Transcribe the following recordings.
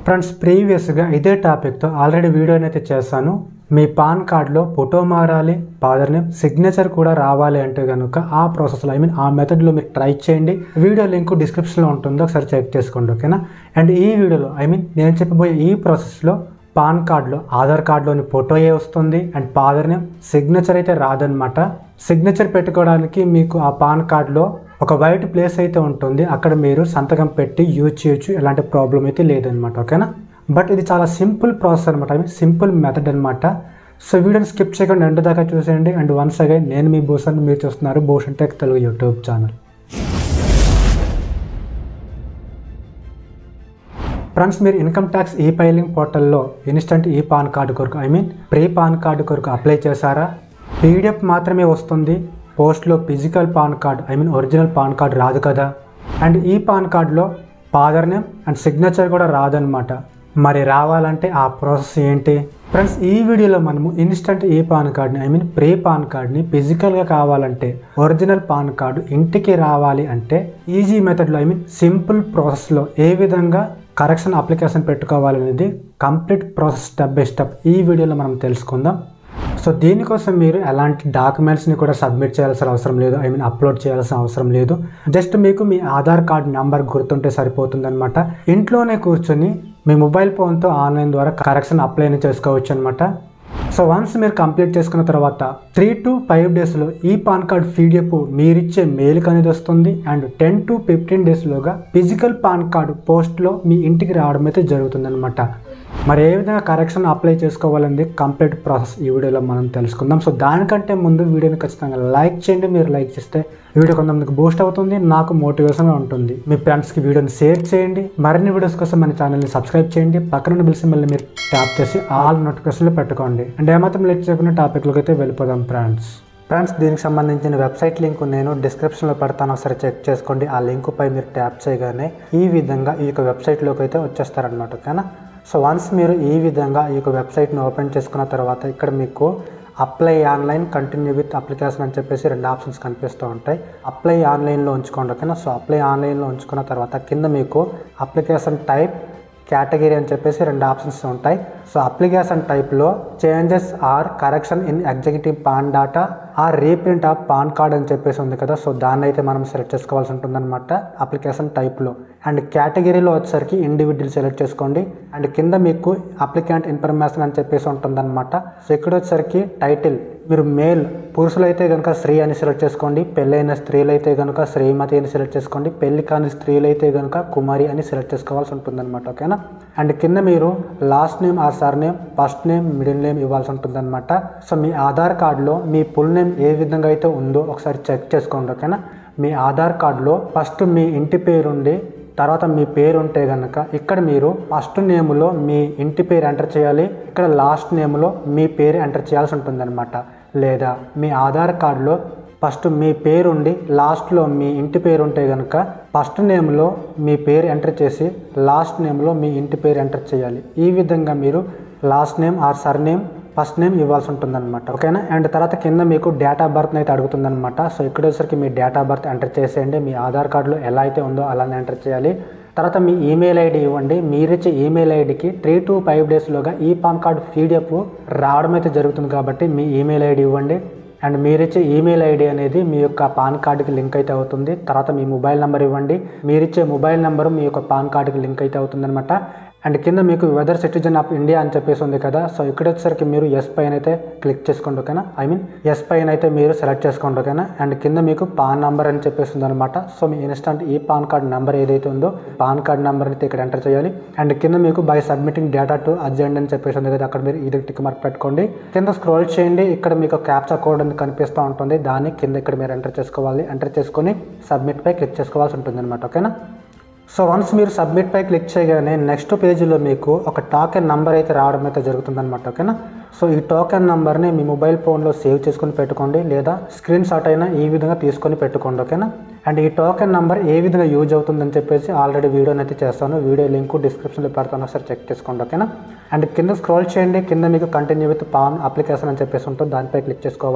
friends ప్రీవియస్గా ఇదే టాపిక్తో ఆల్రెడీ వీడియో అయితే చేశాను మీ పాన్ కార్డ్లో ఫోటో మారాలి ఫాదర్ నేమ్ సిగ్నేచర్ కూడా రావాలి అంటే కనుక ఆ ప్రాసెస్లో ఐ మీన్ ఆ మెథడ్లో మీరు ట్రై చేయండి వీడియో లింక్ డిస్క్రిప్షన్లో ఉంటుంది ఒకసారి చెక్ చేసుకోండి ఓకేనా అండ్ ఈ వీడియోలో ఐ మీన్ నేను చెప్పబోయే ఈ ప్రాసెస్లో పాన్ కార్డులో ఆధార్ కార్డులోని ఫోటో ఏ వస్తుంది అండ్ ఫాదర్ నేమ్ సిగ్నేచర్ అయితే రాదనమాట సిగ్నేచర్ పెట్టుకోవడానికి మీకు ఆ పాన్ కార్డులో ఒక వైట్ ప్లేస్ అయితే ఉంటుంది అక్కడ మీరు సంతకం పెట్టి యూజ్ చేయొచ్చు ఎలాంటి ప్రాబ్లం అయితే లేదనమాట ఓకేనా బట్ ఇది చాలా సింపుల్ ప్రాసెస్ అనమాట ఐ మీన్ సింపుల్ మెథడ్ అనమాట సో వీడియోని స్కిప్ చేయకుండా ఎండ్ దాకా చూసేయండి అండ్ వన్స్ అగైన్ నేను మీ భూషణ్ మీరు చూస్తున్నారు Bhushan tech Telugu YouTube channel friends మీరు ఇన్కమ్ ట్యాక్స్ ఈ ఫైలింగ్ పోర్టల్లో ఇన్స్టెంట్ ఈ పాన్ కార్డు కొరకు I mean pre PAN card కొరకు అప్లై చేశారా పీడిఎఫ్ మాత్రమే వస్తుంది పోస్ట్లో physical PAN card I mean original PAN card రాదు కదా అండ్ ఈ పాన్ కార్డులో ఫాదర్ నేమ్ అండ్ సిగ్నేచర్ కూడా రాదనమాట మరి రావాలంటే ఆ ప్రాసెస్ ఏంటి ఫ్రెండ్స్ ఈ వీడియోలో మనము ఇన్స్టెంట్ ఈ పాన్ కార్డ్ని ఐ మీన్ ప్రీ పాన్ కార్డ్ని ఫిజికల్గా కావాలంటే ఒరిజినల్ పాన్ కార్డు ఇంటికి రావాలి అంటే ఈజీ మెథడ్లో ఐ మీన్ సింపుల్ ప్రాసెస్లో ఏ విధంగా కరెక్షన్ అప్లికేషన్ పెట్టుకోవాలనేది complete process step by step ఈ వీడియోలో మనం తెలుసుకుందాం సో దీనికోసం మీరు ఎలాంటి డాక్యుమెంట్స్ని కూడా సబ్మిట్ చేయాల్సిన అవసరం లేదు ఐ మీన్ అప్లోడ్ చేయాల్సిన అవసరం లేదు జస్ట్ మీకు మీ ఆధార్ కార్డ్ నెంబర్ గుర్తుంటే సరిపోతుందన్నమాట ఇంట్లోనే కూర్చొని మీ మొబైల్ ఫోన్తో ఆన్లైన్ ద్వారా కరెక్షన్ అప్లై చేసుకోవచ్చు అనమాట సో వన్స్ మీరు కంప్లీట్ చేసుకున్న తర్వాత త్రీ టు ఫైవ్ డేస్లో ఈ పాన్ కార్డ్ పీడిఎఫ్ మీరిచ్చే మెయిల్కి అనేది వస్తుంది అండ్ టెన్ టు ఫిఫ్టీన్ డేస్లోగా ఫిజికల్ పాన్ కార్డు పోస్ట్లో మీ ఇంటికి రావడం అయితే జరుగుతుందన్నమాట మరి ఏ విధంగా కరెక్షన్ అప్లై చేసుకోవాలనేది కంప్లీట్ ప్రాసెస్ ఈ వీడియోలో మనం తెలుసుకుందాం సో దానికంటే ముందు వీడియోని ఖచ్చితంగా లైక్ చేయండి మీరు లైక్ చేస్తే వీడియో కొంతమందికి బూస్ట్ అవుతుంది నాకు మోటివేషన్గా ఉంటుంది మీ ఫ్రెండ్స్కి వీడియోని షేర్ చేయండి మరిన్ని వీడియోస్ కోసం మన ఛానల్ని సబ్స్క్రైబ్ చేయండి పక్కన బిల్ సింబల్ని మీరు ట్యాప్ చేసి ఆల్ నోటిఫికేషన్లు పెట్టుకోండి అండ్ ఏమాత్రం లేట్ చేయకుండా టాపిక్లోకి అయితే వెళ్ళిపోదాం ఫ్రెండ్స్ ఫ్రెండ్స్ దీనికి సంబంధించిన వెబ్సైట్ లింక్ నేను డిస్క్రిప్షన్లో పెడతాను ఒకసారి చెక్ చేసుకోండి ఆ లింక్ పై మీరు ట్యాప్ చేయగానే ఈ విధంగా ఈ యొక్క వెబ్సైట్లోకి అయితే వచ్చేస్తారనమాట ఓకేనా సో వన్స్ మీరు ఈ విధంగా ఈ యొక్క వెబ్సైట్ని ఓపెన్ చేసుకున్న తర్వాత ఇక్కడ మీకు apply online continue with application అని చెప్పేసి రెండు ఆప్షన్స్ కనిపిస్తూ ఉంటాయి అప్లై ఆన్లైన్లో ఉంచుకోండి ఓకేనా సో అప్లై ఆన్లైన్లో ఉంచుకున్న తర్వాత కింద మీకు అప్లికేషన్ టైప్ కేటగిరీ అని చెప్పేసి రెండు ఆప్షన్స్ ఉంటాయి సో అప్లికేషన్ టైప్లో changes or correction in executive PAN data or reprint of PAN card అని చెప్పేసి ఉంది కదా సో దాన్ని అయితే మనం సెలెక్ట్ చేసుకోవాల్సి ఉంటుందన్నమాట అప్లికేషన్ టైప్లో అండ్ కేటగిరీలో వచ్చేసరికి ఇండివిజువల్ సెలెక్ట్ చేసుకోండి అండ్ కింద మీకు అప్లికెంట్ ఇన్ఫర్మేషన్ అని చెప్పేసి ఉంటుందన్నమాట సో ఇక్కడ వచ్చేసరికి టైటిల్ మీరు మేల్ పురుషులైతే కనుక స్త్రీ అని సెలెక్ట్ చేసుకోండి పెళ్ళైన స్త్రీలైతే కనుక శ్రీమతి అని సెలెక్ట్ చేసుకోండి పెళ్లి కాని స్త్రీలైతే కనుక కుమారి అని సెలెక్ట్ చేసుకోవాల్సి ఉంటుందన్నమాట ఓకేనా అండ్ కింద మీరు last name or surname first name middle name ఇవ్వాల్సి ఉంటుందన్నమాట సో మీ ఆధార్ కార్డులో మీ ఫుల్ నేమ్ ఏ విధంగా అయితే ఉందో ఒకసారి చెక్ చేసుకోండి ఓకేనా మీ ఆధార్ కార్డులో ఫస్ట్ మీ ఇంటి పేరు ఉండి తర్వాత మీ పేరు ఉంటే కనుక ఇక్కడ మీరు ఫస్ట్ నేములో మీ ఇంటి పేరు ఎంటర్ చేయాలి ఇక్కడ లాస్ట్ నేములో మీ పేరు ఎంటర్ చేయాల్సి ఉంటుందన్నమాట లేదా మీ ఆధార్ కార్డులో ఫస్ట్ మీ పేరు ఉండి లాస్ట్లో మీ ఇంటి పేరు ఉంటే కనుక ఫస్ట్ నేమ్లో మీ పేరు ఎంటర్ చేసి లాస్ట్ నేమ్లో మీ ఇంటి పేరు ఎంటర్ చేయాలి ఈ విధంగా మీరు last name or surname first name ఇవ్వాల్సి ఉంటుందన్నమాట ఓకేనా అండ్ తర్వాత కింద మీకు డేట్ ఆఫ్ బర్త్ అయితే అడుగుతుందన్నమాట సో ఇక్కడ వచ్చేసరికి మీ డేట్ ఆఫ్ బర్త్ ఎంటర్ చేసేయండి మీ ఆధార్ కార్డులో ఎలా అయితే ఉందో అలానే ఎంటర్ చేయాలి తర్వాత మీ ఈమెయిల్ ఐడి ఇవ్వండి మీరిచ్చే ఈమెయిల్ ఐడికి త్రీ టు ఫైవ్ డేస్లోగా ఈ పాన్ కార్డు పీడిఎఫ్ రావడం అయితే జరుగుతుంది కాబట్టి మీ ఈమెయిల్ ఐడి ఇవ్వండి అండ్ మీరిచ్చే ఈమెయిల్ ఐడి అనేది మీ యొక్క పాన్ కార్డుకి లింక్ అయితే అవుతుంది తర్వాత మీ మొబైల్ నెంబర్ ఇవ్వండి మీరిచ్చే మొబైల్ నెంబర్ మీ యొక్క పాన్ కార్డుకి లింక్ అయితే అవుతుందన్నమాట అండ్ కింద మీకు వెదర్ సిటిజన్ ఆఫ్ ఇండియా అని చెప్పేసి ఉంది కదా సో ఇక్కడ వచ్చేసరికి మీరు ఎస్ పైన అయితే క్లిక్ చేసుకోండి ఓకేనా ఐ మీన్ ఎస్ పైన అయితే మీరు సెలెక్ట్ చేసుకోండి ఓకేనా అండ్ కింద మీకు పాన్ నెంబర్ అని చెప్పేసి ఉందన్నమాట సో మీ instant e PAN card number ఏదైతే ఉందో పాన్ కార్డ్ నెంబర్ అయితే ఇక్కడ ఎంటర్ చేయాలి అండ్ కింద మీకు by submitting data to urgent అని చెప్పేసి ఉంది కదా అక్కడ మీరు ఇది టిక్ మార్క్ పెట్టుకోండి కింద స్క్రోల్ చేయండి ఇక్కడ మీకు క్యాప్చా కోడ్ అని కనిపిస్తూ ఉంటుంది దాన్ని కింద ఇక్కడ మీరు ఎంటర్ చేసుకోవాలి ఎంటర్ చేసుకొని సబ్మిట్ పై క్లిక్ చేసుకోవాల్సి ఉంటుంది అనమాట ఓకేనా సో వన్స్ మీరు సబ్మిట్ పై క్లిక్ చేయగానే నెక్స్ట్ పేజీలో మీకు ఒక టోకెన్ నంబర్ అయితే రావడం అయితే జరుగుతుందన్నమాట ఓకేనా సో ఈ టోకెన్ నంబర్ని మీ మొబైల్ ఫోన్లో సేవ్ చేసుకొని పెట్టుకోండి లేదా స్క్రీన్ షాట్ అయినా ఈ విధంగా తీసుకొని పెట్టుకోండి ఓకేనా అండ్ ఈ టోకెన్ నంబర్ ఏ విధంగా యూజ్ అవుతుందని చెప్పేసి ఆల్రెడీ వీడియోని అయితే చేస్తాను వీడియో లింక్ డిస్క్రిప్షన్లో పెడతాను ఒకసారి చెక్ చేసుకోండి ఓకేనా అండ్ కింద స్క్రోల్ చేయండి కింద మీకు కంటిన్యూ విత్ పాన్ అప్లికేషన్ అని చెప్పేసి ఉంటుంది దానిపై క్లిక్ చేసుకోవాలి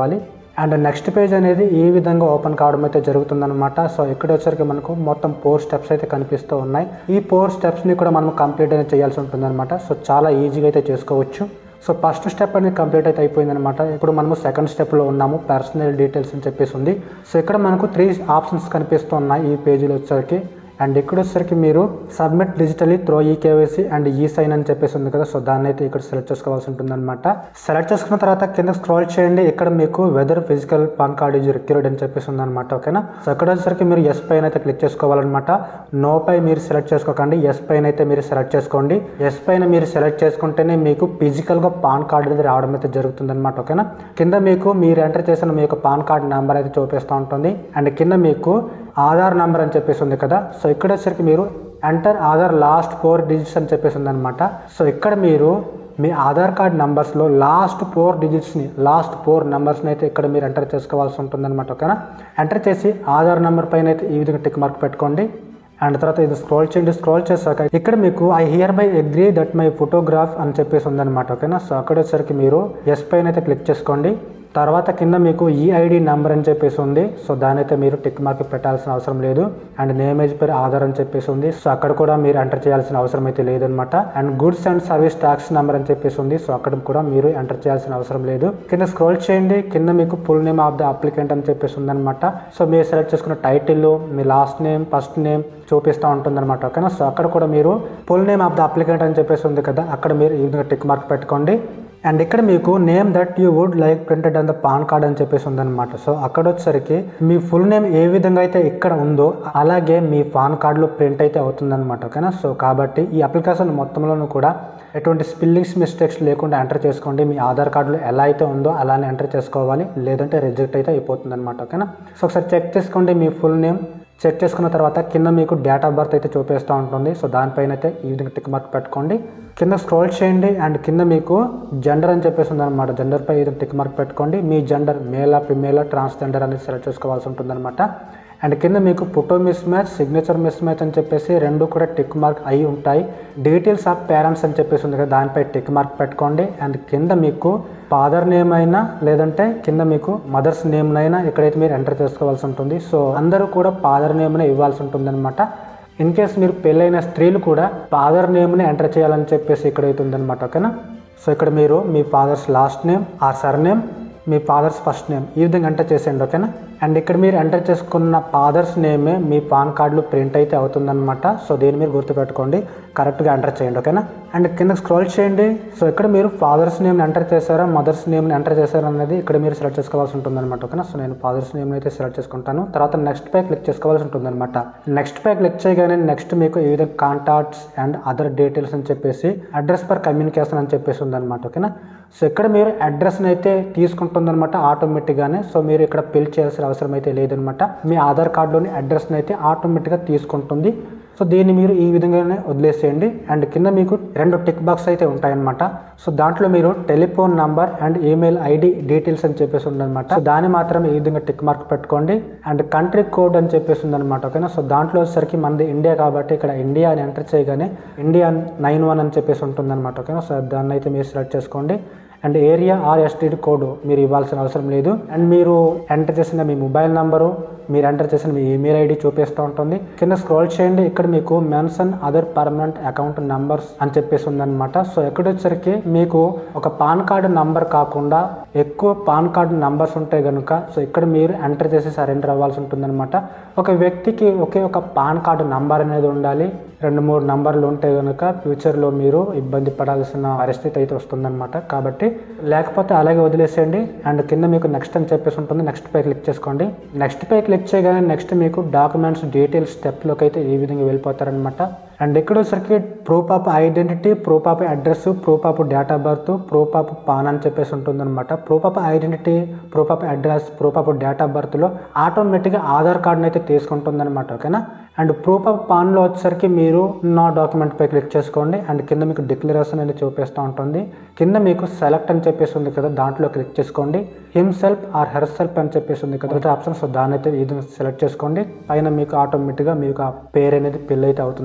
అండ్ నెక్స్ట్ పేజ్ అనేది ఈ విధంగా ఓపెన్ కావడం అయితే జరుగుతుందన్నమాట సో ఇక్కడ వచ్చరికి మనకు మొత్తం ఫోర్ స్టెప్స్ అయితే కనిపిస్తూ ఉన్నాయి ఈ ఫోర్ స్టెప్స్ని కూడా మనం కంప్లీట్ అయితే చేయాల్సి ఉంటుందన్నమాట సో చాలా ఈజీగా అయితే చేసుకోవచ్చు సో ఫస్ట్ స్టెప్ అనేది కంప్లీట్ అయితే అయిపోయిందనమాట ఇప్పుడు మనము సెకండ్ స్టెప్లో ఉన్నాము పర్సనల్ డీటెయిల్స్ అని చెప్పేసి ఉంది సో ఇక్కడ మనకు త్రీ ఆప్షన్స్ కనిపిస్తూ ఉన్నాయి ఈ పేజీలో వచ్చేసరికి అండ్ ఇక్కడ వచ్చేసరికి మీరు submit digitally through e KYC and e sign అని చెప్పేసి ఉంది కదా సో దాన్ని అయితే ఇక్కడ సెలెక్ట్ చేసుకోవాల్సి ఉంటుంది అనమాట సెలెక్ట్ చేసుకున్న తర్వాత కింద స్క్రోల్ చేయండి ఇక్కడ మీకు whether physical PAN card is required అని చెప్పేసి ఉంది అనమాట ఓకేనా సో ఇక్కడ వచ్చేసరికి మీరు ఎస్ పైన అయితే క్లిక్ చేసుకోవాలన్నమాట నో పై మీరు సెలెక్ట్ చేసుకోకండి ఎస్ పైన అయితే మీరు సెలెక్ట్ చేసుకోండి ఎస్ పైన మీరు సెలెక్ట్ చేసుకుంటేనే మీకు ఫిజికల్గా పాన్ కార్డ్ అనేది రావడం అయితే జరుగుతుంది అనమాట ఓకేనా కింద మీకు మీరు ఎంటర్ చేసిన మీ యొక్క పాన్ కార్డ్ నెంబర్ అయితే చూపిస్తూ ఉంటుంది అండ్ కింద మీకు ఆధార్ నెంబర్ అని చెప్పేసి ఉంది కదా సో ఇక్కడ వచ్చేసరికి మీరు enter Aadhaar last four digits అని చెప్పేసి ఉందన్నమాట సో ఇక్కడ మీరు మీ ఆధార్ కార్డ్ నెంబర్స్లో లాస్ట్ ఫోర్ డిజిట్స్ని లాస్ట్ ఫోర్ నెంబర్స్ని అయితే ఇక్కడ మీరు ఎంటర్ చేసుకోవాల్సి ఉంటుందన్నమాట ఓకేనా ఎంటర్ చేసి ఆధార్ నెంబర్ పైన అయితే ఈ విధంగా టిక్ మార్క్ పెట్టుకోండి అండ్ తర్వాత ఇది స్క్రోల్ చేయండి స్క్రోల్ చేశాక ఇక్కడ మీకు I hereby agree that my photograph అని చెప్పేసి ఉందన్నమాట ఓకేనా సో అక్కడ వచ్చేసరికి మీరు ఎస్ పైన అయితే క్లిక్ చేసుకోండి తర్వాత కింద మీకు ఈఐడి నెంబర్ అని చెప్పేసి ఉంది సో దాని అయితే మీరు టిక్ మార్క్ పెట్టాల్సిన అవసరం లేదు అండ్ నేమేజ్ పేరు ఆధార్ అని చెప్పేసి ఉంది సో అక్కడ కూడా మీరు ఎంటర్ చేయాల్సిన అవసరం అయితే లేదనమాట and goods and service tax number అని చెప్పేసి ఉంది సో అక్కడ కూడా మీరు ఎంటర్ చేయాల్సిన అవసరం లేదు కింద స్క్రోల్ చేయండి కింద మీకు full name of the applicant అని చెప్పేసి ఉందన్నమాట సో మీరు సెలెక్ట్ చేసుకున్న టైటిల్ మీ లాస్ట్ నేమ్ ఫస్ట్ నేమ్ చూపిస్తూ ఉంటుందన్నమాట ఓకేనా సో అక్కడ కూడా మీరు full name of the applicant అని చెప్పేసి ఉంది కదా అక్కడ మీరు ఈ విధంగా టిక్ మార్క్ పెట్టుకోండి అండ్ ఇక్కడ మీకు name that you would like printed on the PAN card అని చెప్పేసి ఉందన్నమాట సో అక్కడ వచ్చేసరికి మీ ఫుల్ నేమ్ ఏ విధంగా అయితే ఇక్కడ ఉందో అలాగే మీ పాన్ కార్డులో ప్రింట్ అయితే అవుతుందన్నమాట ఓకేనా సో కాబట్టి ఈ అప్లికేషన్ మొత్తంలోనూ కూడా ఎటువంటి స్పిల్లింగ్స్ మిస్టేక్స్ లేకుండా ఎంటర్ చేసుకోండి మీ ఆధార్ కార్డులో ఎలా అయితే ఉందో అలానే ఎంటర్ చేసుకోవాలి లేదంటే రిజెక్ట్ అయితే అయిపోతుంది అనమాట ఓకేనా సో ఒకసారి చెక్ చేసుకోండి మీ ఫుల్ నేమ్ చెక్ చేసుకున్న తర్వాత కింద మీకు డేట్ ఆఫ్ బర్త్ అయితే చూపిస్తూ ఉంటుంది సో దానిపైన అయితే ఈ విధంగా టిక్ మార్క్ పెట్టుకోండి కింద స్క్రోల్ చేయండి అండ్ కింద మీకు జెండర్ అని చెప్పేసి ఉందన్నమాట జెండర్ పై ఇది టిక్ మార్క్ పెట్టుకోండి మీ జెండర్ మేలా ఫిమేలా ట్రాన్స్జెండర్ అనేది సెలెక్ట్ చేసుకోవాల్సి ఉంటుందన్నమాట అండ్ కింద మీకు photo mismatch signature mismatch అని చెప్పేసి రెండు కూడా టిక్ మార్క్ అయి ఉంటాయి డీటెయిల్స్ ఆఫ్ పేరెంట్స్ అని చెప్పేసి ఉంది కదా దానిపై టిక్ మార్క్ పెట్టుకోండి అండ్ కింద మీకు ఫాదర్ నేమ్ అయినా లేదంటే కింద మీకు మదర్స్ నేమ్ అయినా ఎక్కడైతే మీరు ఎంటర్ చేసుకోవాల్సి ఉంటుంది సో అందరూ కూడా ఫాదర్ నేమ్నే ఇవ్వాల్సి ఉంటుంది అనమాట ఇన్ కేస్ మీరు పెళ్ళైన స్త్రీలు కూడా ఫాదర్ నేమ్ని ఎంటర్ చేయాలని చెప్పేసి ఇక్కడైతే ఉందన్నమాట ఓకేనా సో ఇక్కడ మీరు మీ ఫాదర్స్ లాస్ట్ నేమ్ ఆ సర్ నేమ్ మీ ఫాదర్స్ ఫస్ట్ నేమ్ ఈ విధంగా ఎంటర్ చేసేయండి ఓకేనా అండ్ ఇక్కడ మీరు ఎంటర్ చేసుకున్న ఫాదర్స్ నేమే మీ పాన్ కార్డులో ప్రింట్ అయితే అవుతుందన్నమాట సో దీన్ని మీరు గుర్తుపెట్టుకోండి కరెక్ట్గా ఎంటర్ చేయండి ఓకేనా అండ్ కింద స్క్రోల్ చేయండి సో ఇక్కడ మీరు ఫాదర్స్ నేమ్ని ఎంటర్ చేశారా మదర్స్ నేమ్ని ఎంటర్ చేశారా అనేది ఇక్కడ మీరు సెలెక్ట్ చేసుకోవాల్సి ఉంటుందన్నమాట ఓకేనా సో నేను ఫాదర్స్ నేమ్ని అయితే సెలెక్ట్ చేసుకుంటాను తర్వాత నెక్స్ట్ పై క్లిక్ చేసుకోవాల్సి ఉంటుందన్నమాట నెక్స్ట్ పై క్లిక్ చేయగానే నెక్స్ట్ మీకు ఈ విధంగా కాంటాక్ట్స్ అండ్ అదర్ డీటెయిల్స్ అని చెప్పేసి అడ్రస్ పర్ కమ్యూనికేషన్ అని చెప్పేసి ఉందన్నమాట ఓకేనా సో ఇక్కడ మీరు అడ్రస్ని అయితే తీసుకుంటుందన్నమాట ఆటోమేటిక్గానే సో మీరు ఇక్కడ ఫిల్ చేయాల్సిన అవసరం అయితే లేదనమాట మీ ఆధార్ కార్డులోని అడ్రస్ని అయితే ఆటోమేటిక్గా తీసుకుంటుంది సో దీన్ని మీరు ఈ విధంగానే వదిలేసేయండి అండ్ కింద మీకు రెండు టిక్ బాక్స్ అయితే ఉంటాయన్నమాట సో దాంట్లో మీరు telephone number and email ID details అని చెప్పేసి ఉందన్నమాట సో దాన్ని మాత్రం ఈ విధంగా టిక్ మార్క్ పెట్టుకోండి అండ్ కంట్రీ కోడ్ అని చెప్పేసి ఉందన్నమాట ఓకేనా సో దాంట్లో వచ్చేసరికి మనది ఇండియా కాబట్టి ఇక్కడ ఇండియా అని ఎంటర్ చేయగానే ఇండియా నైన్ వన్ అని చెప్పేసి ఉంటుందన్నమాట ఓకేనా సో దాన్ని అయితే మీరు సెలెక్ట్ చేసుకోండి and area or STD code మీరు ఇవ్వాల్సిన అవసరం లేదు అండ్ మీరు ఎంటర్ చేసిన మీ మొబైల్ నంబరు మీరు ఎంటర్ చేసిన మీ ఈమెయిల్ ఐడి చూపిస్తూ ఉంటుంది కింద స్క్రోల్ చేయండి ఇక్కడ మీకు mention other permanent account numbers అని చెప్పేసి ఉందన్నమాట సో ఎక్కడ వచ్చరికి మీకు ఒక పాన్ కార్డు నంబర్ కాకుండా ఎక్కువ పాన్ కార్డు నంబర్స్ ఉంటాయి కనుక సో ఇక్కడ మీరు ఎంటర్ చేసి సరెండర్ అవ్వాల్సి ఉంటుందన్నమాట ఒక వ్యక్తికి ఒకే ఒక పాన్ కార్డు నంబర్ అనేది ఉండాలి రెండు మూడు నంబర్లు ఉంటే కనుక ఫ్యూచర్లో మీరు ఇబ్బంది పడాల్సిన పరిస్థితి అయితే వస్తుందన్నమాట కాబట్టి లేకపోతే అలాగే వదిలేసేయండి అండ్ కింద మీకు నెక్స్ట్ అని చెప్పేసి ఉంటుంది నెక్స్ట్ పై క్లిక్ చేసుకోండి నెక్స్ట్ పై క్లిక్ చేయగానే నెక్స్ట్ మీకు డాక్యుమెంట్స్ డీటెయిల్స్ స్టెప్లోకి అయితే ఈ విధంగా వెళ్ళిపోతారనమాట అండ్ ఇక్కడ వచ్చరికి proof of identity proof of address proof of date of birth proof of PAN అని చెప్పేసి ఉంటుందన్నమాట proof of identity proof of address proof of date of బర్త్లో ఆటోమేటిక్గా ఆధార్ కార్డుని అయితే తీసుకుంటుందన్నమాట ఓకేనా అండ్ ప్రూఫ్ ఆఫ్ పాన్లో వచ్చేసరికి మీరు నా డాక్యుమెంట్ పై క్లిక్ చేసుకోండి అండ్ కింద మీకు డిక్లరేషన్ అనేది చూపిస్తూ ఉంటుంది కింద మీకు సెలెక్ట్ అని చెప్పేసి ఉంది కదా దాంట్లో క్లిక్ చేసుకోండి himself or herself అని చెప్పేసి ఉంది కదా ఆప్షన్ సో దాన్ని అయితే ఇది సెలెక్ట్ చేసుకోండి పైన మీకు ఆటోమేటిక్గా మీకు ఆ పేరు అనేది ఫిల్ అయితే అవుతుందన్నమాట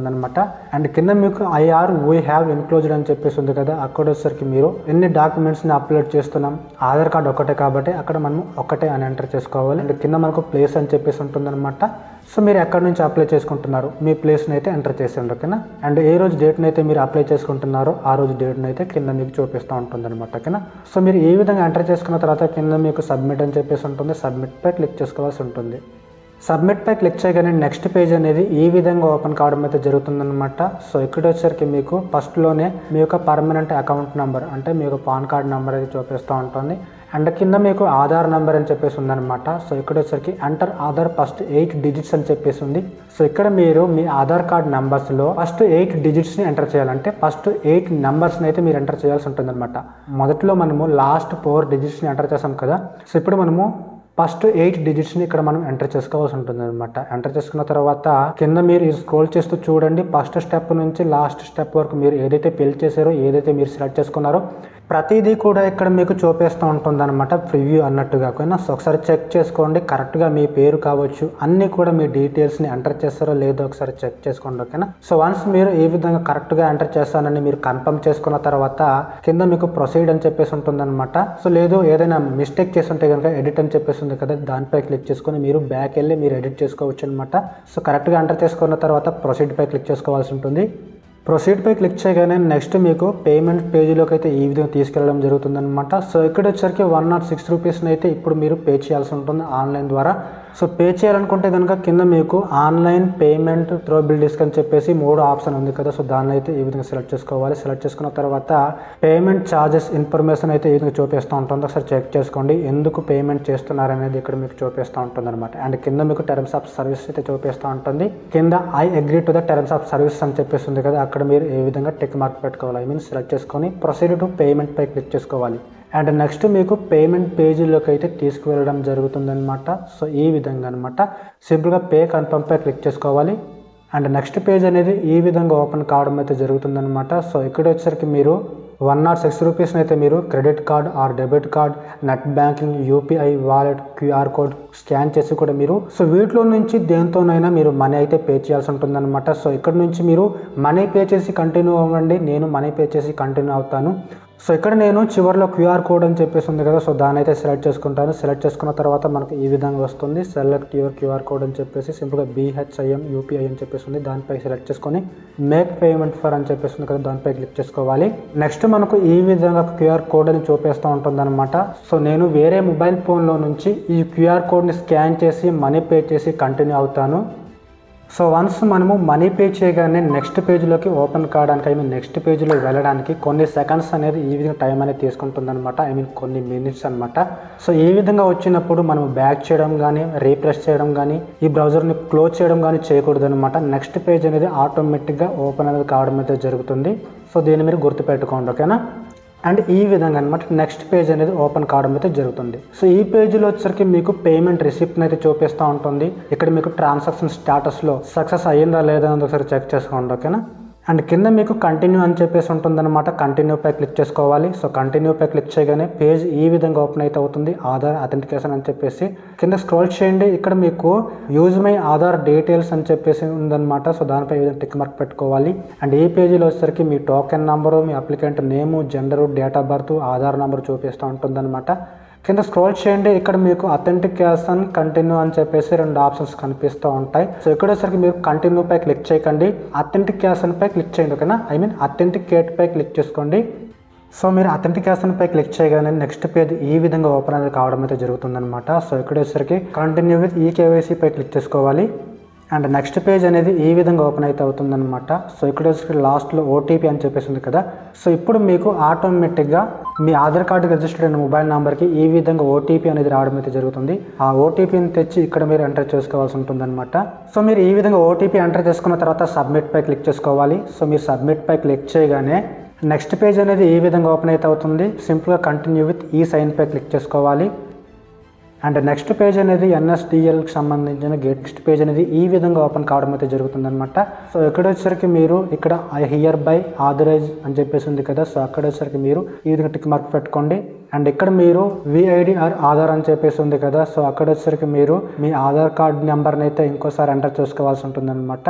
అండ్ కింద మీకు ఐఆర్ వీ హ్యావ్ ఎన్క్లోజ్డ్ అని చెప్పేసి ఉంది కదా అక్కడ వచ్చేసరికి మీరు ఎన్ని డాక్యుమెంట్స్ని అప్లోడ్ చేస్తున్నాం ఆధార్ కార్డ్ ఒకటే కాబట్టి అక్కడ మనం ఒకటే అని ఎంటర్ చేసుకోవాలి అండ్ కింద మనకు ప్లేస్ అని చెప్పేసి ఉంటుందన్నమాట సో మీరు ఎక్కడి నుంచి అప్లై చేసుకుంటున్నారు మీ ప్లేస్ని అయితే ఎంటర్ చేసేయండి ఓకేనా అండ్ ఏ రోజు డేట్ని అయితే మీరు అప్లై చేసుకుంటున్నారో ఆ రోజు డేట్ని అయితే కింద మీకు చూపిస్తూ ఉంటుంది అనమాట ఓకేనా సో మీరు ఈ విధంగా ఎంటర్ చేసుకున్న తర్వాత కింద మీకు సబ్మిట్ అని చెప్పేసి ఉంటుంది సబ్మిట్ పై క్లిక్ చేసుకోవాల్సి ఉంటుంది సబ్మిట్ పై క్లిక్ చేయగానే నెక్స్ట్ పేజ్ అనేది ఈ విధంగా ఓపెన్ కావడం అయితే జరుగుతుందన్నమాట సో ఇక్కడ వచ్చేసరికి మీకు ఫస్ట్లోనే మీ యొక్క పర్మనెంట్ అకౌంట్ నెంబర్ అంటే మీ యొక్క పాన్ కార్డ్ నెంబర్ అయితే చూపిస్తూ ఉంటుంది అండ్ కింద మీకు ఆధార్ నెంబర్ అని చెప్పేసి ఉందన్నమాట సో ఇక్కడ వచ్చేసరికి enter Aadhaar first eight digits అని చెప్పేసి ఉంది సో ఇక్కడ మీరు మీ ఆధార్ కార్డ్ నెంబర్స్లో ఫస్ట్ ఎయిట్ డిజిట్స్ని ఎంటర్ చేయాలంటే ఫస్ట్ ఎయిట్ నెంబర్స్ని అయితే మీరు ఎంటర్ చేయాల్సి ఉంటుందన్నమాట మొదట్లో మనము లాస్ట్ ఫోర్ డిజిట్స్ని ఎంటర్ చేసాం కదా సో ఇప్పుడు మనము ఫస్ట్ ఎయిట్ డిజిట్స్ని ఇక్కడ మనం ఎంటర్ చేసుకోవాల్సి ఉంటుంది అనమాట ఎంటర్ చేసుకున్న తర్వాత కింద మీరు స్క్రోల్ చేస్తూ చూడండి ఫస్ట్ స్టెప్ నుంచి లాస్ట్ స్టెప్ వరకు మీరు ఏదైతే ఫిల్ చేశారో ఏదైతే మీరు సెలెక్ట్ చేసుకున్నారో ప్రతిదీ కూడా ఇక్కడ మీకు చూపిస్తూ ఉంటుంది అనమాట ప్రివ్యూ అన్నట్టుగా కాకుండా సో ఒకసారి చెక్ చేసుకోండి కరెక్ట్గా మీ పేరు కావచ్చు అన్నీ కూడా మీ డీటెయిల్స్ని ఎంటర్ చేస్తారో లేదో ఒకసారి చెక్ చేసుకోండి ఓకేనా సో వన్స్ మీరు ఏ విధంగా కరెక్ట్గా ఎంటర్ చేస్తానని మీరు కన్ఫర్మ్ చేసుకున్న తర్వాత కింద మీకు ప్రొసీడ్ అని చెప్పేసి ఉంటుందన్నమాట సో లేదు ఏదైనా మిస్టేక్ చేసి ఉంటే కనుక ఎడిట్ అని చెప్పేసి ఉంది కదా దానిపై క్లిక్ చేసుకొని మీరు బ్యాక్ వెళ్ళి మీరు ఎడిట్ చేసుకోవచ్చు అనమాట సో కరెక్ట్గా ఎంటర్ చేసుకున్న తర్వాత ప్రొసీడ్ పై క్లిక్ చేసుకోవాల్సి ఉంటుంది ప్రొసీడ్ పై క్లిక్ చేయగానే నెక్స్ట్ మీకు పేమెంట్ పేజీలోకి అయితే ఈ విధంగా తీసుకెళ్ళడం జరుగుతుందన్నమాట సో ఇక్కడ వచ్చరికి వన్ నాట్ సిక్స్ రూపీస్ని అయితే ఇప్పుడు మీరు పే చేయాల్సి ఉంటుంది ఆన్లైన్ ద్వారా సో పే చేయాలనుకుంటే కనుక కింద మీకు online payment through BillDesk అని చెప్పేసి మూడు ఆప్షన్ ఉంది కదా సో దాన్ని అయితే ఈ విధంగా సెలెక్ట్ చేసుకోవాలి సెలెక్ట్ చేసుకున్న తర్వాత పేమెంట్ ఛార్జెస్ ఇన్ఫర్మేషన్ అయితే ఈ విధంగా చూపిస్తూ ఉంటుంది ఒకసారి చెక్ చేసుకోండి ఎందుకు పేమెంట్ చేస్తున్నారు అనేది ఇక్కడ మీకు చూపిస్తూ ఉంటుంది అనమాట అండ్ కింద మీకు టర్మ్స్ ఆఫ్ సర్వీస్ అయితే చూపిస్తూ ఉంటుంది కింద I agree to the terms of service అని చెప్పేసి ఉంది కదా అక్కడ మీరు ఏ విధంగా టిక్ మార్క్ పెట్టుకోవాలి ఐ మీన్ సెలెక్ట్ చేసుకొని ప్రొసీడ్ టు పేమెంట్ పై క్లిక్ చేసుకోవాలి అండ్ నెక్స్ట్ మీకు పేమెంట్ పేజీలోకి అయితే తీసుకువెళ్ళడం జరుగుతుందన్నమాట సో ఈ విధంగా అనమాట సింపుల్గా పే కన్ఫర్మ్ పై క్లిక్ చేసుకోవాలి అండ్ నెక్స్ట్ పేజ్ అనేది ఈ విధంగా ఓపెన్ కావడం అయితే జరుగుతుందన్నమాట సో ఇక్కడ వచ్చేసరికి మీరు వన్ నాట్ సిక్స్ రూపీస్ని అయితే మీరు credit card or debit card net banking UPI wallet QR code scan చేసి కూడా మీరు సో వీటిలో నుంచి దేంతోనైనా మీరు మనీ అయితే పే చేయాల్సి ఉంటుందన్నమాట సో ఇక్కడ నుంచి మీరు మనీ పే చేసి కంటిన్యూ అవ్వండి నేను మనీ పే చేసి కంటిన్యూ అవుతాను సో ఇక్కడ నేను చివరిలో క్యూఆర్ కోడ్ అని చెప్పేసి ఉంది కదా సో దాన్ని అయితే సెలెక్ట్ చేసుకుంటాను సెలెక్ట్ చేసుకున్న తర్వాత మనకు ఈ విధంగా వస్తుంది సెలెక్ట్ యువర్ క్యూఆర్ కోడ్ అని చెప్పేసి సింపుల్గా బీహెచ్ఐఎం యూపీఐ అని చెప్పేసి ఉంది దానిపై సెలెక్ట్ చేసుకొని మేక్ పేమెంట్ ఫర్ అని చెప్పేసి ఉంది కదా దానిపై క్లిక్ చేసుకోవాలి నెక్స్ట్ మనకు ఈ విధంగా క్యూఆర్ కోడ్ అని చూపిస్తూ ఉంటుంది సో నేను వేరే మొబైల్ ఫోన్లో నుంచి ఈ క్యూఆర్ కోడ్ని స్కాన్ చేసి మనీ పే చేసి కంటిన్యూ అవుతాను సో వన్స్ మనము మనీ పే చేయగానే నెక్స్ట్ పేజ్లోకి ఓపెన్ కావడానికి ఐ మీన్ నెక్స్ట్ పేజ్లో వెళ్ళడానికి కొన్ని సెకండ్స్ అనేది ఈ విధంగా టైం అనేది తీసుకుంటుంది అనమాట ఐ మీన్ కొన్ని మినిట్స్ అనమాట సో ఈ విధంగా వచ్చినప్పుడు మనం బ్యాక్ చేయడం కానీ రీప్రెస్ చేయడం కానీ ఈ బ్రౌజర్ని క్లోజ్ చేయడం కానీ చేయకూడదు అనమాట నెక్స్ట్ పేజ్ అనేది ఆటోమేటిక్గా ఓపెన్ అనేది కావడం అయితే జరుగుతుంది సో దీన్ని మీరు గుర్తుపెట్టుకోండి ఓకేనా అండ్ ఈ విధంగా అనమాట నెక్స్ట్ పేజ్ అనేది ఓపెన్ కావడం అయితే జరుగుతుంది సో ఈ పేజీలో వచ్చేసరికి మీకు పేమెంట్ రిసిప్ట్ అయితే చూపిస్తూ ఉంటుంది ఇక్కడ మీకు ట్రాన్సాక్షన్ స్టేటస్లో సక్సెస్ అయ్యిందా లేదా అనేది ఒకసారి చెక్ చేసుకోండి ఓకేనా అండ్ కింద మీకు కంటిన్యూ అని చెప్పేసి ఉంటుందన్నమాట కంటిన్యూ పై క్లిక్ చేసుకోవాలి సో కంటిన్యూ పై క్లిక్ చేయగానే పేజ్ ఈ విధంగా ఓపెన్ అయితే అవుతుంది ఆధార్ అథెంటికేషన్ అని చెప్పేసి కింద స్క్రోల్ చేయండి ఇక్కడ మీకు యూజ్ మై ఆధార్ డీటెయిల్స్ అని చెప్పేసి ఉందన్నమాట సో దానిపై ఈ విధంగా టిక్ మార్క్ పెట్టుకోవాలి అండ్ ఈ పేజీలో వచ్చేసరికి మీ టోకెన్ నంబరు మీ applicant name gender date of birth Aadhaar number చూపిస్తూ ఉంటుందన్నమాట కింద స్క్రోల్ చేయండి ఇక్కడ మీకు అథెంటికేషన్ కంటిన్యూ అని చెప్పేసి రెండు ఆప్షన్స్ కనిపిస్తూ ఉంటాయి సో ఇక్కడ వచ్చేసరికి మీరు కంటిన్యూ పై క్లిక్ చేయకండి అథెంటికేషన్ పై క్లిక్ చేయండి ఓకేనా ఐ మీన్ అథెంటికేట్ పై క్లిక్ చేసుకోండి సో మీరు అథెంటికేషన్ పై క్లిక్ చేయగానే నెక్స్ట్ పేజ్ ఈ విధంగా ఓపెన్ అనేది కావడం అయితే జరుగుతుందన్నమాట సో ఇక్కడ వచ్చేసరికి కంటిన్యూ విత్ ఈ కేవైసీ పై క్లిక్ చేసుకోవాలి అండ్ నెక్స్ట్ పేజ్ అనేది ఈ విధంగా ఓపెన్ అయితే అవుతుందన్నమాట సో ఇక్కడ వచ్చి లాస్ట్లో ఓటీపీ అని చెప్పేసి ఉంది కదా సో ఇప్పుడు మీకు ఆటోమేటిక్గా మీ ఆధార్ కార్డుకి రిజిస్టర్ అయిన మొబైల్ నెంబర్కి ఈ విధంగా ఓటీపీ అనేది రావడం అయితే జరుగుతుంది ఆ ఓటీపీని తెచ్చి ఇక్కడ మీరు ఎంటర్ చేసుకోవాల్సి ఉంటుందన్నమాట సో మీరు ఈ విధంగా ఓటీపీ ఎంటర్ చేసుకున్న తర్వాత సబ్మిట్ పై క్లిక్ చేసుకోవాలి సో మీరు సబ్మిట్ పై క్లిక్ చేయగానే నెక్స్ట్ పేజ్ అనేది ఈ విధంగా ఓపెన్ అయితే అవుతుంది సింపుల్గా కంటిన్యూ విత్ ఈ సైన్ పై క్లిక్ చేసుకోవాలి అండ్ నెక్స్ట్ పేజ్ అనేది ఎన్ఎస్డిఎల్కి సంబంధించిన గేట్ నెక్స్ట్ పేజ్ అనేది ఈ విధంగా ఓపెన్ కావడం అయితే జరుగుతుందన్నమాట సో ఇక్కడ వచ్చేసరికి మీరు ఇక్కడ హియర్ బై ఆథరైజ్ అని చెప్పేసి ఉంది కదా సో అక్కడ వచ్చేసరికి మీరు ఈ విధంగా టిక్ మార్క్ పెట్టుకోండి అండ్ ఇక్కడ మీరు విఐడి ఆర్ ఆధార్ అని చెప్పేసి ఉంది కదా సో అక్కడ వచ్చేసరికి మీరు మీ ఆధార్ కార్డ్ నెంబర్ని అయితే ఇంకోసారి ఎంటర్ చేసుకోవాల్సి ఉంటుందన్నమాట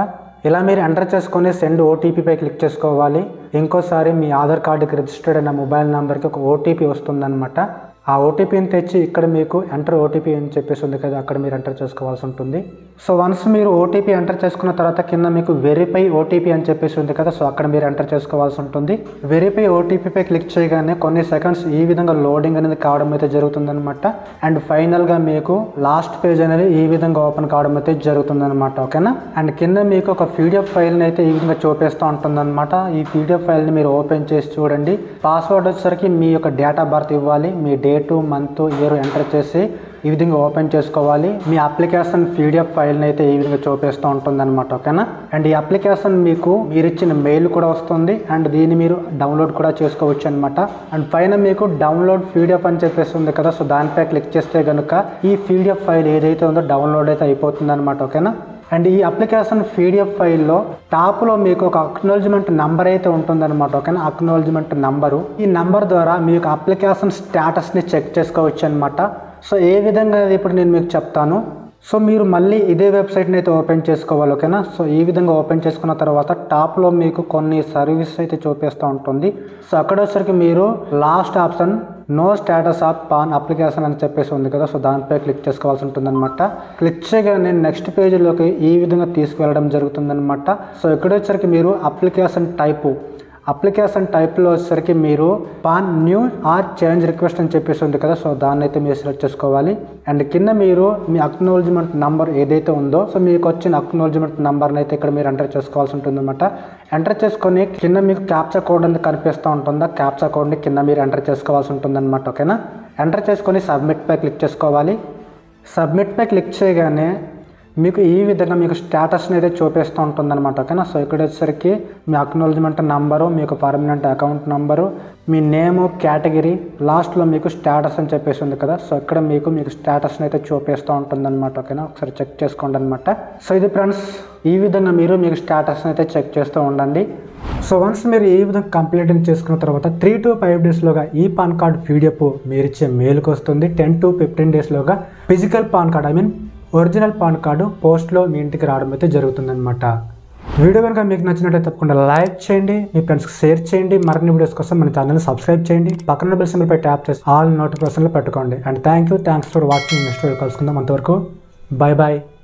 ఇలా మీరు ఎంటర్ చేసుకొని సెండ్ ఓటీపీపై క్లిక్ చేసుకోవాలి ఇంకోసారి మీ ఆధార్ కార్డుకి రిజిస్టర్డ్ అయిన మొబైల్ నెంబర్కి ఒక ఓటీపీ వస్తుందన్నమాట ఆ ఓటీపీని తెచ్చి ఇక్కడ మీకు ఎంటర్ ఓటీపీ అని చెప్పేసి ఉంది కదా అక్కడ మీరు ఎంటర్ చేసుకోవాల్సి ఉంటుంది సో వన్స్ మీరు ఓటీపీ ఎంటర్ చేసుకున్న తర్వాత కింద మీకు వెరిఫై ఓటీపీ అని చెప్పేసి ఉంది కదా సో అక్కడ మీరు ఎంటర్ చేసుకోవాల్సి ఉంటుంది వెరిఫై ఓటీపీపై క్లిక్ చేయగానే కొన్ని సెకండ్స్ ఈ విధంగా లోడింగ్ అనేది కావడం అయితే జరుగుతుందన్నమాట అండ్ ఫైనల్గా మీకు లాస్ట్ పేజ్ అనేది ఈ విధంగా ఓపెన్ కావడం అయితే జరుగుతుందన్నమాట ఓకేనా అండ్ కింద మీకు ఒక పీడిఎఫ్ ఫైల్ని అయితే ఈ విధంగా చూపిస్తూ ఉంటుందన్నమాట ఈ పీడిఎఫ్ ఫైల్ని మీరు ఓపెన్ చేసి చూడండి పాస్వర్డ్ వచ్చేసరికి మీ యొక్క డేట్ ఆఫ్ బర్త్ ఇవ్వాలి మీ డేటు మంత్ ఇయర్ ఎంటర్ చేసి ఈ విధంగా ఓపెన్ చేసుకోవాలి మీ అప్లికేషన్ పీడిఎఫ్ ఫైల్ని అయితే ఈ విధంగా చూపిస్తూ ఉంటుంది అనమాట ఓకేనా అండ్ ఈ అప్లికేషన్ మీకు మీరు ఇచ్చిన మెయిల్ కూడా వస్తుంది అండ్ దీన్ని మీరు డౌన్లోడ్ కూడా చేసుకోవచ్చు అనమాట అండ్ పైన మీకు డౌన్లోడ్ పీడిఎఫ్ అని చెప్పేసి ఉంది కదా సో దానిపై క్లిక్ చేస్తే కనుక ఈ పీడిఎఫ్ ఫైల్ ఏదైతే ఉందో డౌన్లోడ్ అయితే అయిపోతుంది అనమాట ఓకేనా అండ్ ఈ అప్లికేషన్ పీడిఎఫ్ ఫైల్లో టాప్లో మీకు ఒక అక్నాలజ్మెంట్ నంబర్ అయితే ఉంటుందన్నమాట ఓకేనా అక్నాలజ్మెంట్ నంబరు ఈ నంబర్ ద్వారా మీ యొక్క అప్లికేషన్ స్టేటస్ని చెక్ చేసుకోవచ్చు అనమాట సో ఏ విధంగా అది ఇప్పుడు నేను మీకు చెప్తాను సో మీరు మళ్ళీ ఇదే వెబ్సైట్ని అయితే ఓపెన్ చేసుకోవాలి ఓకేనా సో ఈ విధంగా ఓపెన్ చేసుకున్న తర్వాత టాప్లో మీకు కొన్ని సర్వీస్ అయితే చూపిస్తూ ఉంటుంది సో అక్కడ వచ్చరికి మీరు last option know status of PAN application అని చెప్పేసి ఉంది కదా సో దానిపై క్లిక్ చేసుకోవాల్సి ఉంటుందన్నమాట క్లిక్ చేయగానే నెక్స్ట్ పేజీలోకి ఈ విధంగా తీసుకువెళ్ళడం జరుగుతుందన్నమాట సో ఇక్కడ వచ్చరికి మీరు అప్లికేషన్ టైపు అప్లికేషన్ టైప్లో వచ్చేసరికి మీరు PAN new or change request అని చెప్పేసి ఉంది కదా సో దాన్ని అయితే మీరు సెలెక్ట్ చేసుకోవాలి అండ్ కింద మీరు మీ అక్నాలజ్మెంట్ నంబర్ ఏదైతే ఉందో సో మీకు వచ్చిన అక్నాలజ్మెంట్ నంబర్ని అయితే ఇక్కడ మీరు ఎంటర్ చేసుకోవాల్సి ఉంటుంది అనమాట ఎంటర్ చేసుకొని కింద మీకు క్యాప్చా కోడ్ అనేది కనిపిస్తూ ఉంటుందా క్యాప్చా కోడ్ని కింద మీరు ఎంటర్ చేసుకోవాల్సి ఉంటుంది అనమాట ఓకేనా ఎంటర్ చేసుకొని సబ్మిట్ పై క్లిక్ చేసుకోవాలి సబ్మిట్ పై క్లిక్ చేయగానే మీకు ఈ విధంగా మీకు స్టేటస్ని అయితే చూపిస్తూ ఉంటుందన్నమాట ఓకేనా సో ఇక్కడ వచ్చేసరికి మీ అక్నాలజ్మెంట్ నంబరు మీకు పర్మనెంట్ అకౌంట్ నంబరు మీ నేము కేటగిరీ లాస్ట్లో మీకు స్టేటస్ అని చెప్పేసి ఉంది కదా సో ఇక్కడ మీకు మీకు స్టేటస్ని అయితే చూపిస్తూ ఉంటుందన్నమాట ఓకేనా ఒకసారి చెక్ చేసుకోండి అనమాట సో ఇది ఫ్రెండ్స్ ఈ విధంగా మీరు మీకు స్టేటస్ని అయితే చెక్ చేస్తూ ఉండండి సో వన్స్ మీరు ఈ విధంగా కంప్లీట్ చేసుకున్న తర్వాత త్రీ టు ఫైవ్ డేస్లోగా ఈ పాన్ కార్డ్ పీడిఎఫ్ మీరు ఇచ్చే మెయిల్కి వస్తుంది టెన్ టు ఫిఫ్టీన్ డేస్లోగా physical PAN card I mean original PAN card పోస్ట్లో మీ ఇంటికి రావడం అయితే జరుగుతుందన్నమాట వీడియో కనుక మీకు నచ్చినట్లయితే తప్పకుండా లైక్ చేయండి మీ ఫ్రెండ్స్కి షేర్ చేయండి మరిన్ని వీడియోస్ కోసం మన ఛానల్ని సబ్స్క్రైబ్ చేయండి పక్కన బెల్ సింబల్ పై ట్యాప్ చేసి ఆల్ నోటిఫికేషన్లు పెట్టుకోండి and thank you thanks for watching next video కలుసుకుందాం అంతవరకు బాయ్ బాయ్